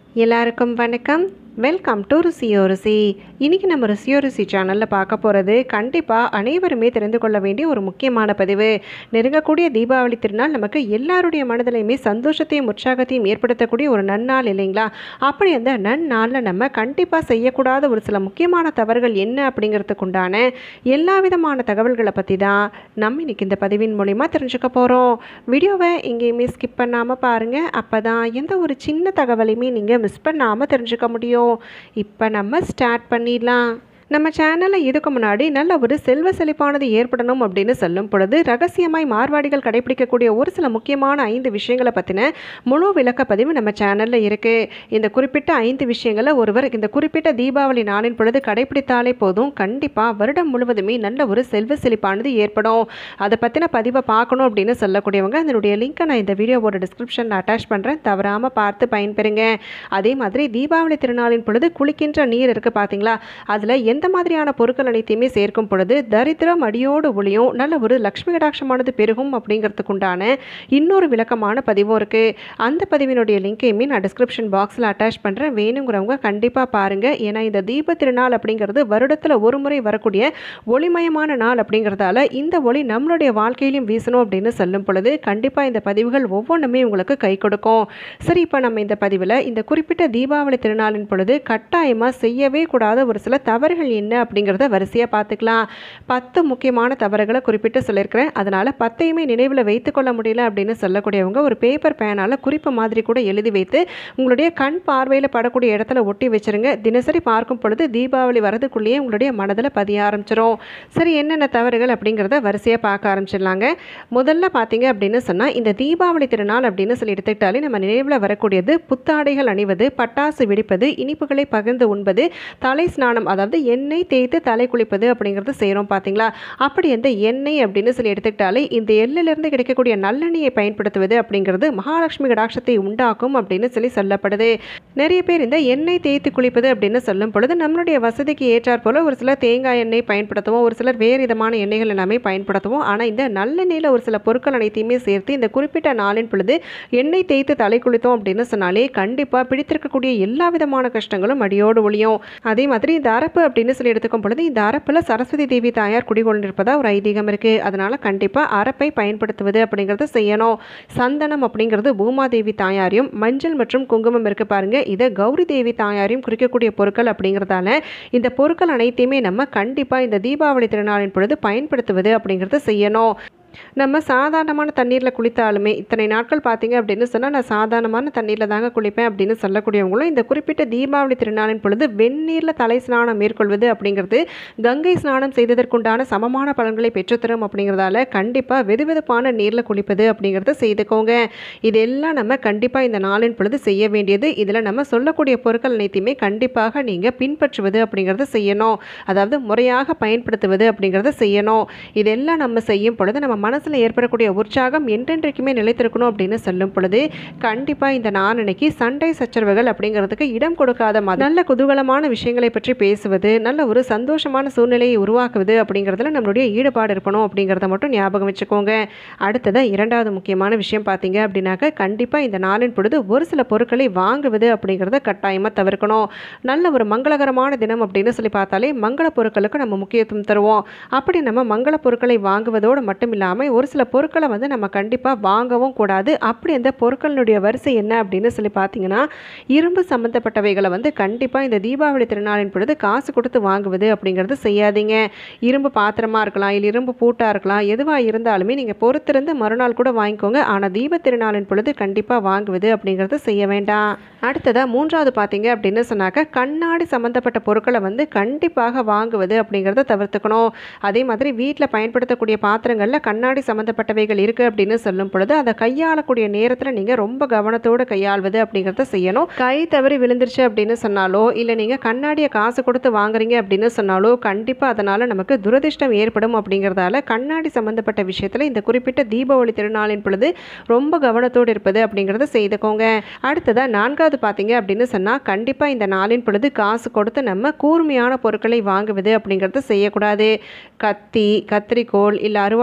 எல்லாருக்கும் வணக்கம் welcome to ருசியோ ருசி இன்றைக்கி நம்ம ருசியோ ருசி சேனலில் பார்க்க போகிறது கண்டிப்பாக அனைவருமே தெரிந்து கொள்ள வேண்டிய ஒரு முக்கியமான பதிவு நெருங்கக்கூடிய தீபாவளி திருநாள் நமக்கு எல்லாருடைய மனதிலையுமே சந்தோஷத்தையும் உற்சாகத்தையும் ஏற்படுத்தக்கூடிய ஒரு நன்னாள் இல்லைங்களா அப்படி அந்த நன்னாளில் நம்ம கண்டிப்பாக செய்யக்கூடாத ஒரு சில முக்கியமான தவறுகள் என்ன அப்படிங்கிறதுக்கு உண்டான எல்லா விதமான தகவல்களை பற்றி தான் நம்ம இன்னைக்கு இந்த பதிவின் மூலிமா தெரிஞ்சுக்க போகிறோம் வீடியோவை எங்கேயுமே ஸ்கிப் பண்ணாமல் பாருங்கள் அப்போ தான் எந்த ஒரு சின்ன தகவலையுமே நீங்கள் மிஸ் பண்ணாமல் தெரிஞ்சுக்க முடியும் இப்போ நம்ம ஸ்டார்ட் பண்ணிடலாம் நம்ம சேனலில் இதுக்கு முன்னாடி நல்ல ஒரு செல்வ செழிப்பானது ஏற்படணும் அப்படின்னு சொல்லும் பொழுது ரகசியமாய் மார்வாடிகள் கடைபிடிக்கக்கூடிய ஒரு சில முக்கியமான ஐந்து விஷயங்களை பற்றின முழு விளக்கப்பதிவு நம்ம சேனலில் இருக்குது இந்த குறிப்பிட்ட ஐந்து விஷயங்களை ஒருவர் இந்த குறிப்பிட்ட தீபாவளி நாளின் பொழுது கடைபிடித்தாலே போதும் கண்டிப்பாக வருடம் முழுவதுமே நல்ல ஒரு செல்வ செழிப்பானது ஏற்படும் அதை பற்றின பதிவை பார்க்கணும் அப்படின்னு சொல்லக்கூடியவங்க அதனுடைய லிங்க்கை நான் இந்த வீடியோவோட டிஸ்கிரிப்ஷனில் அட்டாச் பண்ணுறேன் தவறாமல் பார்த்து பயன்பெறுங்க அதே மாதிரி தீபாவளி திருநாளின் பொழுது குளிக்கின்ற நீர் இருக்குது பார்த்தீங்களா அதில் எந்த மாதிரியான பொருட்கள் அனைத்தையுமே சேர்க்கும் பொழுது தரித்திரம் அடியோடு ஒளியும் நல்ல ஒரு லக்ஷ்மி கடாட்சமானது பெருகும் அப்படிங்கிறதுக்குண்டான இன்னொரு விளக்கமான பதிவும் இருக்குது அந்த பதிவினுடைய லிங்கையுமே நான் டிஸ்கிரிப்ஷன் பாக்ஸில் அட்டாச் பண்ணுறேன் வேணுங்கிறவங்க கண்டிப்பாக பாருங்கள் ஏன்னா இந்த தீப திருநாள் அப்படிங்கிறது வருடத்தில் ஒரு முறை வரக்கூடிய ஒளிமயமான நாள் அப்படிங்கிறதால இந்த ஒளி நம்மளுடைய வாழ்க்கையிலும் வீசணும் அப்படின்னு சொல்லும் பொழுது கண்டிப்பாக இந்த பதிவுகள் ஒவ்வொன்றுமே உங்களுக்கு கை கொடுக்கும் சரி இப்போ நம்ம இந்த பதிவில் இந்த குறிப்பிட்ட தீபாவளி திருநாளின் பொழுது கட்டாயமாக செய்யவே கூடாத ஒரு சில தவறுகள் என்ன அப்படிங்கிறத வரிசையாக பார்த்துக்கலாம் பத்து முக்கியமான தவறுகளை குறிப்பிட்டு சொல்லியிருக்கிறேன் அதனால் பத்தையுமே நினைவில் வைத்துக்கொள்ள முடியல அப்படின்னு சொல்லக்கூடியவங்க ஒரு பேப்பர் பேனால் குறிப்பு மாதிரி கூட எழுதி வைத்து உங்களுடைய கண் பார்வையில் படக்கூடிய இடத்துல ஒட்டி வச்சிருங்க தினசரி பார்க்கும் பொழுது தீபாவளி வரதுக்குள்ளேயே உங்களுடைய மனதில் பதிய ஆரம்பிச்சிடும் சரி என்னென்ன தவறுகள் அப்படிங்கிறத வரிசையாக பார்க்க ஆரம்பிச்சிடலாங்க முதல்ல பார்த்தீங்க அப்படின்னு சொன்னால் இந்த தீபாவளி திருநாள் அப்படின்னு சொல்லி எடுத்துக்கிட்டாலே நம்ம நினைவில் வரக்கூடியது புத்தாடைகள் அணிவது பட்டாசு வெடிப்பது இனிப்புகளை பகிர்ந்து உண்பது தலை ஸ்நானம் அதாவது எண்ணெய் தேய்த்து தலை குளிப்பது அப்படிங்கிறது செய்கிறோம் பார்த்தீங்களா அப்படி அந்த எண்ணெய் அப்படின்னு சொல்லி எடுத்துக்கிட்டாலே இந்த எள்ளிலிருந்து கிடைக்கக்கூடிய நல்லெண்ணெயை பயன்படுத்துவது அப்படிங்கிறது மகாலட்சுமி கடாட்சத்தை உண்டாக்கும் அப்படின்னு சொல்லி சொல்லப்படுது நிறைய பேர் இந்த எண்ணெய் தேய்த்து குளிப்பது அப்படின்னு சொல்லும் பொழுது நம்மளுடைய வசதிக்கு ஏற்றாற் போல ஒரு சிலர் தேங்காய் எண்ணெய் பயன்படுத்துவோம் ஒரு சிலர் வேறு விதமான எண்ணெய்கள் எல்லாமே பயன்படுத்துவோம் ஆனால் இந்த நல்லெண்ணெயில் ஒரு சில பொருட்கள் அனைத்தையுமே சேர்த்து இந்த குறிப்பிட்ட நாளின் பொழுது எண்ணெய் தேய்த்து தலை குளித்தோம் அப்படின்னு சொன்னாலே கண்டிப்பாக பிடித்திருக்கக்கூடிய எல்லா விதமான கஷ்டங்களும் அடியோடு ஒழியும் அதே மாதிரி இந்த அரப்பு அப்படின்னு சொல்லி எடுத்துக்கும் பொழுது இந்த அரப்பில் சரஸ்வதி தேவி தாயார் குடிகொண்டிருப்பதா ஒரு ஐதீகம் இருக்குது அதனால் கண்டிப்பாக அரப்பை பயன்படுத்துவது அப்படிங்கிறத செய்யணும் சந்தனம் அப்படிங்கிறது பூமாதேவி தாயாரையும் மஞ்சள் மற்றும் குங்குமம் இருக்குது பாருங்கள் இதை கௌரி தேவி தாயாரையும் குறிக்கக்கூடிய பொருட்கள் அப்படிங்கிறதால இந்த பொருட்கள் அனைத்தையுமே நம்ம கண்டிப்பாக இந்த தீபாவளி திருநாளின் பொழுது பயன்படுத்துவது அப்படிங்கிறத செய்யணும் நம்ம சாதாரணமான தண்ணீரில் குளித்தாலுமே இத்தனை நாட்கள் பார்த்தீங்க அப்படின்னு சொன்னால் நான் சாதாரணமான தண்ணீரில் தாங்க குளிப்பேன் அப்படின்னு சொல்லக்கூடியவங்களும் இந்த குறிப்பிட்ட தீபாவளி திருநாளின் பொழுது வெந்நீரில் தலை ஸ்நானம் மேற்கொள்வது அப்படிங்கிறது கங்கை ஸ்நானம் செய்ததற்குண்டான சமமான பலன்களை பெற்றுத்தரும் அப்படிங்கிறதால கண்டிப்பாக வெதுவெதுப்பான நீரில் குளிப்பது அப்படிங்கிறத செய்துக்கோங்க இதெல்லாம் நம்ம கண்டிப்பாக இந்த நாளின் பொழுது செய்ய வேண்டியது இதில் நம்ம சொல்லக்கூடிய பொருட்கள் அனைத்தையுமே கண்டிப்பாக நீங்கள் பின்பற்றுவது அப்படிங்கிறத செய்யணும் அதாவது முறையாக பயன்படுத்துவது அப்படிங்கிறத செய்யணும் இதெல்லாம் நம்ம செய்யும் பொழுது நம்ம மனசில் ஏற்படக்கூடிய உற்சாகம் என்றென்றைக்குமே நிலைத்திருக்கணும் அப்படின்னு சொல்லும் பொழுது கண்டிப்பாக இந்த நாள் அன்னைக்கு சண்டை சச்சரவுகள் அப்படிங்கிறதுக்கு இடம் கொடுக்காத மாதிரி நல்ல குதூகலமான விஷயங்களை பற்றி பேசுவது நல்ல ஒரு சந்தோஷமான சூழ்நிலையை உருவாக்குவது அப்படிங்கிறதுல நம்மளுடைய ஈடுபாடு இருக்கணும் அப்படிங்கிறத மட்டும் ஞாபகம் வச்சுக்கோங்க அடுத்தது இரண்டாவது முக்கியமான விஷயம் பார்த்தீங்க அப்படின்னாக்க கண்டிப்பாக இந்த நாளின் பொழுது ஒரு சில பொருட்களை வாங்குவது அப்படிங்கிறத கட்டாயமாக தவிர்க்கணும் நல்ல ஒரு மங்களகரமான தினம் அப்படின்னு சொல்லி பார்த்தாலே மங்கள பொருட்களுக்கு நம்ம முக்கியத்துவம் தருவோம் அப்படி நம்ம மங்கள பொருட்களை வாங்குவதோடு மட்டும் இல்லாமல் ஒரு சில பொருட்களை வந்து நம்ம கண்டிப்பாக வாங்கவும் கூடாது அப்படி அந்த பொருட்களுடைய வரிசை என்ன அப்படின்னு சொல்லி பார்த்தீங்கன்னா இரும்பு சம்மந்தப்பட்டவைகளை வந்து கண்டிப்பாக இந்த தீபாவளி திருநாளின் பொழுது காசு கொடுத்து வாங்குவது அப்படிங்கிறது செய்யாதீங்க இரும்பு பாத்திரமாக இருக்கலாம் இல்லை இரும்பு பூட்டாக இருக்கலாம் எதுவாக இருந்தாலுமே நீங்கள் பொறுத்திருந்து மறுநாள் கூட வாங்கிக்கோங்க ஆனால் தீப திருநாளின் பொழுது கண்டிப்பாக வாங்குவது அப்படிங்கிறது செய்ய வேண்டாம் அடுத்ததாக மூன்றாவது பார்த்தீங்க அப்படின்னு சொன்னாக்க கண்ணாடி சம்மந்தப்பட்ட பொருட்களை வந்து கண்டிப்பாக வாங்குவது அப்படிங்கிறத தவிர்த்துக்கணும் அதே மாதிரி வீட்டில் பயன்படுத்தக்கூடிய பாத்திரங்களில் கண்ணாடி சம்மந்தப்பட்டவைகள் இருக்குது அப்படின்னு சொல்லும் பொழுது அதை கையாளக்கூடிய நேரத்தில் நீங்கள் ரொம்ப கவனத்தோடு கையாள்வது அப்படிங்கிறத செய்யணும் கை தவறி விழுந்துருச்சு அப்படின்னு சொன்னாலோ இல்லை நீங்கள் கண்ணாடியை காசு கொடுத்து வாங்குறீங்க அப்படின்னு சொன்னாலோ கண்டிப்பாக அதனால் நமக்கு துரதிர்ஷ்டம் ஏற்படும் அப்படிங்கிறதால கண்ணாடி சம்மந்தப்பட்ட விஷயத்தில் இந்த குறிப்பிட்ட தீபாவளி திருநாளின் பொழுது ரொம்ப கவனத்தோடு இருப்பது அப்படிங்கிறத செய்துக்கோங்க அடுத்ததாக நான்காவது பார்த்தீங்க அப்படின்னு சொன்னால் கண்டிப்பாக இந்த நாளின் பொழுது காசு கொடுத்து நம்ம கூர்மையான பொருட்களை வாங்குவது அப்படிங்கிறத செய்யக்கூடாது கத்தி கத்திரிக்கோல் இல்லை அருவாள்மனை இந்த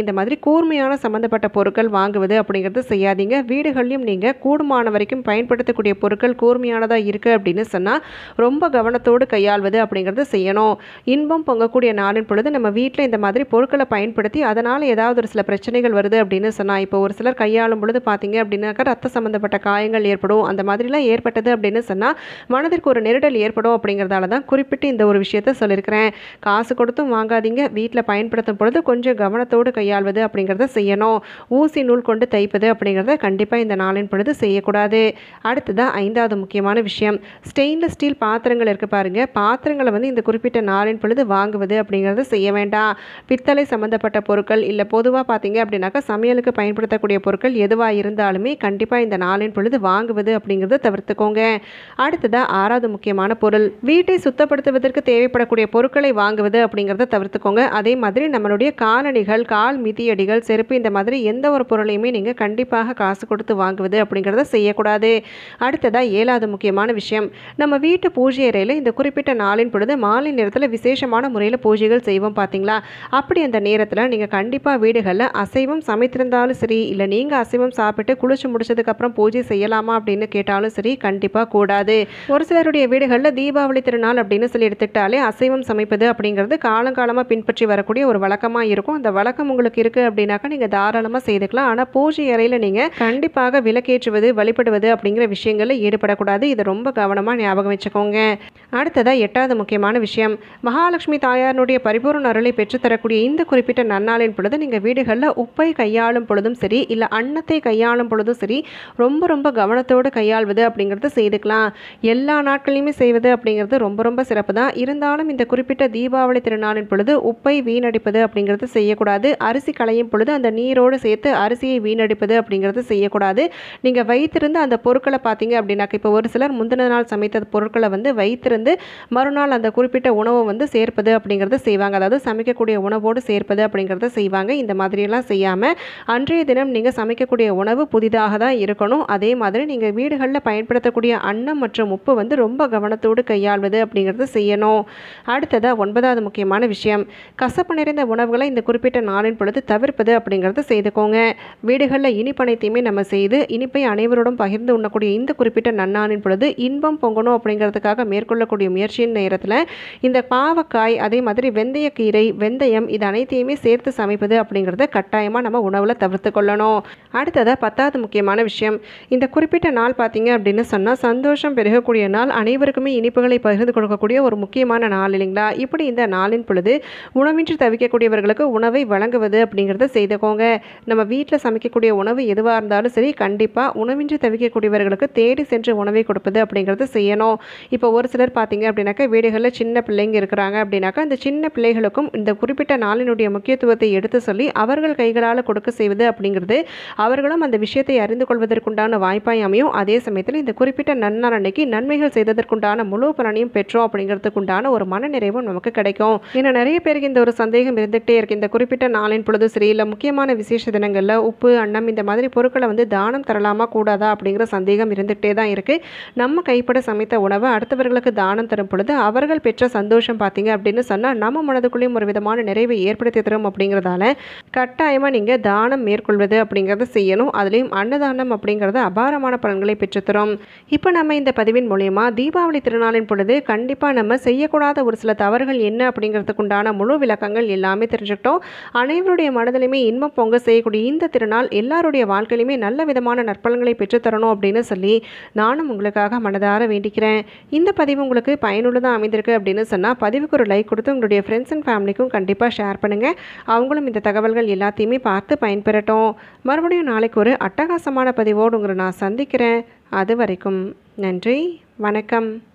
இந்த மாதிரி கூர்மையான சம்மந்தப்பட்ட பொருட்கள் வாங்குவது அப்படிங்கிறது செய்யாதீங்க வீடுகள்லையும் நீங்கள் கூடுமான வரைக்கும் பயன்படுத்தக்கூடிய பொருட்கள் கூர்மையானதாக இருக்குது அப்படின்னு சொன்னால் ரொம்ப கவனத்தோடு கையாள்வது அப்படிங்கிறது செய்யணும் இன்பம் பொங்கக்கூடிய நாளின் பொழுது நம்ம வீட்டில் இந்த மாதிரி பொருட்களை பயன்படுத்தி அதனால் ஏதாவது ஒரு சில பிரச்சனைகள் வருது அப்படின்னு சொன்னால் இப்போ ஒரு சிலர் கையாளும் பொழுது பார்த்தீங்க அப்படின்னாக்கா ரத்த சம்மந்தப்பட்ட காயங்கள் ஏற்படும் அந்த மாதிரிலாம் ஏற்பட்டது அப்படின்னு சொன்னால் மனதிற்கு ஒரு நெருடல் ஏற்படும் அப்படிங்கிறதால தான் குறிப்பிட்டு இந்த ஒரு விஷயத்த சொல்லியிருக்கிறேன் காசு கொடுத்தும் வாங்காதீங்க வீட்டில் பயன்படுத்தும் பொழுது கொஞ்சம் கவனத்தோடு கையாள்வது அப்படிங்கிறத செய்யணும் ஊசி நூல் கொண்டு தைப்பது அப்படிங்கிறத கண்டிப்பாக இந்த நாளின் பொழுது செய்யக்கூடாது அடுத்ததாக ஐந்தாவது முக்கியமான விஷயம் ஸ்டெயின்லெஸ் ஸ்டீல் பாத்திரங்கள் இருக்குது பாருங்கள் பாத்திரங்களை வந்து இந்த குறிப்பிட்ட நாளின் பொழுது வாங்குவது அப்படிங்கிறத செய்ய வேண்டாம் பித்தளை சம்மந்தப்பட்ட பொருட்கள் இல்லை பொதுவாக பார்த்தீங்க அப்படின்னாக்கா சமையலுக்கு பயன்படுத்தக்கூடிய பொருட்கள் எதுவாக இருந்தாலுமே கண்டிப்பாக இந்த நாளின் பொழுது வாங்குவது அப்படிங்கிறத தவிர்த்துக்கோங்க அடுத்ததாக ஆறாவது முக்கியமான பொருள் வீட்டை சுத்தப்படுத்துவதற்கு தேவைப்படக்கூடிய பொருட்களை வாங்குவது அப்படிங்கிறத தவிர்த்துக்கோங்க அதே மாதிரி நம்மளுடைய காலணிகள் கால் மிதியடிகள் செருப்பு இந்த மாதிரி எந்த ஒரு பொருளையுமே நீங்கள் கண்டிப்பாக காசு கொடுத்து வாங்குவது அப்படிங்கிறத செய்யக்கூடாது அடுத்ததாக ஏழாவது முக்கியமான விஷயம் நம்ம வீட்டு பூஜை அறையில் இந்த குறிப்பிட்ட நாளின் பொழுது மாலை நேரத்தில் விசேஷமான முறையில் பூஜைகள் செய்வோம் பார்த்தீங்களா அப்படி அந்த நேரத்தில் நீங்கள் கண்டிப்பாக வீடுகளில் அசைவம் சமைத்திருந்தாலும் சரி இல்லை நீங்கள் அசைவம் சாப்பிட்டு குளிச்சு முடிச்சதுக்கப்புறம் பூஜை செய்யலாமா அப்படின்னு கேட்டாலும் சரி கண்டிப்பாக கூடாது ஒரு சிலருடைய வீடுகளில் தீபாவளி திருநாள் அப்படின்னு சொல்லி எடுத்துக்கிட்டாலே அசைவம் சமைப்பது அப்படிங்கிறது காலங்காலமாக பின்பற்றி வரக்கூடிய ஒரு வழக்கமாக இருக்கும் அந்த வழக்கம் உங்களுக்கு இருக்குது அப்படின்னாக்கா நீங்கள் தாராளமாக செய்துக்கலாம் ஆனால் பூஜை அறையில் நீங்கள் கண்டிப்பாக விளக்கேற்றுவது வழிபடுவது அப்படிங்கிற விஷயங்களில் ஈடுபடக்கூடாது இதை ரொம்ப கவனமாக ஞாபகம் வச்சுக்கோங்க அடுத்ததாக எட்டாவது முக்கியமான விஷயம் மகாலட்சுமி தாயாரினுடைய பரிபூர்ண அருளை பெற்றுத்தரக்கூடிய இந்த குறிப்பிட்ட நன்னாளின் பொழுது நீங்கள் வீடுகளில் உப்பை கையாளும் பொழுதும் சரி இல்லை அன்னத்தை கையாளும் பொழுதும் சரி ரொம்ப ரொம்ப கவனத்தோடு கையாள்வது அப்படிங்கிறது செய்துக்கலாம் எல்லா நாட்களையுமே செய்வது அப்படிங்கிறது ரொம்ப ரொம்ப சிறப்பு தான் இருந்தாலும் இந்த குறிப்பிட்ட தீபாவளி திருநாளின் பொழுது உப்பை வீணடிப்பது அப்படிங்கிறது செய்யக்கூடாது அரிசி களையும் பொழுது அந்த நீரோடு சேர்த்து அரிசியை வீணடிப்பது அப்படிங்கிறது செய்யக்கூடாது நீங்கள் வைத்திருந்த அந்த பொருட்களை பார்த்தீங்க அப்படின்னாக்க இப்போ ஒரு சிலர் முந்தின நாள் சமைத்த பொருட்களை வந்து வைத்திருந்து மறுநாள் அந்த குறிப்பிட்ட உணவை வந்து சேர்ப்பது அப்படிங்கிறது செய்வாங்க அதாவது சமைக்கக்கூடிய உணவோடு சேர்ப்பது அப்படிங்கிறத செய்வாங்க இந்த மாதிரியெல்லாம் செய்யாமல் அன்றைய தினம் நீங்கள் சமைக்கக்கூடிய உணவு புதிதாக தான் இருக்கணும் அதே மாதிரி நீங்கள் வீடுகளில் பயன்படுத்தக்கூடிய அன்னம் மற்றும் உப்பு வந்து ரொம்ப கவனத்தோடு கையாள்வது அப்படிங்கிறது செய்யணும் அடுத்ததாக ஒன்பதாவது முக்கியமான விஷயம் கசப்பு நிறைந்த உணவுகளை இந்த குறிப்பிட்ட நாளின் பொழுது தவிர்ப்பது அப்படிங்கிறத செய்துக்கோங்க வீடுகளில் இனிப்பனைத்தையுமே நம்ம செய்து இனிப்பை அனைவரோடும் பகிர்ந்து உண்ணக்கூடிய இந்த குறிப்பிட்ட நன்னாளின் பொழுது இன்பம் பொங்கணும் அப்படிங்கிறதுக்காக மேற்கொள்ளக்கூடிய முயற்சியின் நேரத்தில் இந்த பாவக்காய் அதே மாதிரி வெந்தயக்கீரை வெந்தயம் இது அனைத்தையுமே சேர்த்து சமைப்பது அப்படிங்கிறத கட்டாயமாக நம்ம உணவில் தவிர்த்து கொள்ளணும் அடுத்ததாக பத்தாவது முக்கியமான விஷயம் இந்த குறிப்பிட்ட நாள் பார்த்தீங்க அப்படின்னு சொன்னால் சந்தோஷம் பெருகக்கூடிய நாள் அனைவருக்குமே இனிப்புகளை பகிர்ந்து கொடுக்கக்கூடிய ஒரு முக்கியமான நாள் இல்லைங்களா இப்படி இந்த நாளின் பொழுது உணவின்றி தவிக்கக்கூடியவர்களுக்கு உணவை வழங்குவது அப்படிங்கிறத செய்துக்கோங்க நம்ம வீட்டில் சமைக்கக்கூடிய உணவு எதுவாக இருந்தாலும் சரி கண்டிப்பாக உணவின்றி தவிக்கக்கூடியவர்களுக்கு தேடி சென்று உணவை கொடுப்பது அப்படிங்கிறது செய்யணும் இப்போ ஒரு சிலர் பார்த்தீங்க அப்படின்னாக்கா வீடுகளில் சின்ன பிள்ளைங்க இருக்கிறாங்க அப்படின்னாக்கா இந்த சின்ன பிள்ளைகளுக்கும் இந்த குறிப்பிட்ட நாளினுடைய முக்கியத்துவத்தை எடுத்து சொல்லி அவர்கள் கைகளால் கொடுக்க செய்வது அப்படிங்கிறது அவர்களும் அந்த விஷயத்தை அறிந்து கொள்வதற்குண்டான வாய்ப்பாய் அமையும் அதே சமயத்தில் இந்த குறிப்பிட்ட நன்னாள் அன்னைக்கு நன்மைகள் செய்ததற்குண்டான முழு பலனையும் பெற்றோம் அப்படிங்கிறதுக்குண்டான ஒரு மனநிறைவும் நமக்கு கிடைக்கும் ஏன்னா நிறைய பேருக்கு இந்த ஒரு சந்தேகம் இருந்துகிட்டே இருக்கு இந்த குறிப்பிட்ட நாளின் பொழுது சரி இல்லை முக்கியமான விசேஷ தினங்களில் உப்பு அன்னம் இந்த மாதிரி பொருட்களை வந்து தானம் தரலாமா கூடாதா அப்படிங்கிற சந்தேகம் இருந்துகிட்டே தான் இருக்குது நம்ம கைப்பட சமைத்த உணவை அடுத்தவர்களுக்கு தானம் தரும் பொழுது அவர்கள் பெற்ற சந்தோஷம் பார்த்தீங்க அப்படின்னு சொன்னால் நம்ம மனதுக்குள்ளேயும் ஒரு விதமான நிறைவை ஏற்படுத்தி தரும் அப்படிங்கிறதால கட்டாயமாக நீங்கள் தானம் மேற்கொள்வது அப்படிங்கிறத செய்யணும் அதுலேயும் அன்னதானம் அப்படிங்கிறது அபாரமான பலன்களை பெற்றுத்தரும் இப்போ நம்ம இந்த பதிவின் மூலயமா தீபாவளி திருநாளின் பொழுது கண்டிப்பாக நம்ம செய்யக்கூடாத ஒரு சில தவறுகள் என்ன அப்படிங்கிறதுக்குண்டான முழு விளக்கங்கள் எல்லாமே தெரிஞ்சுக்கிட்டோம் அனைவருடைய மனதிலுமே இன்பம் பொங்க செய்யக்கூடிய இந்த திருநாள் எல்லாருடைய வாழ்க்கையிலுமே நல்ல விதமான நற்பலன்களை பெற்றுத்தரணும் அப்படின்னு சொல்லி நானும் உங்களுக்காக மனதார வேண்டிக்கிறேன் இந்த பதிவு உங்களுக்கு பயனுள்ளதாக அமைந்திருக்கு அப்படின்னு சொன்னால் பதிவுக்கு ஒரு லைக் கொடுத்து உங்களுடைய ஃப்ரெண்ட்ஸ் அண்ட் ஃபேமிலிக்கும் கண்டிப்பாக ஷேர் பண்ணுங்கள் அவங்களும் இந்த தகவல்கள் எல்லாத்தையுமே பார்த்து பயன்பெறட்டும் மறுபடியும் நாளைக்கு ஒரு அட்டகாசமான பதிவோடு உங்களை நான் சந்திக்கிறேன் அது வரைக்கும் நன்றி வணக்கம்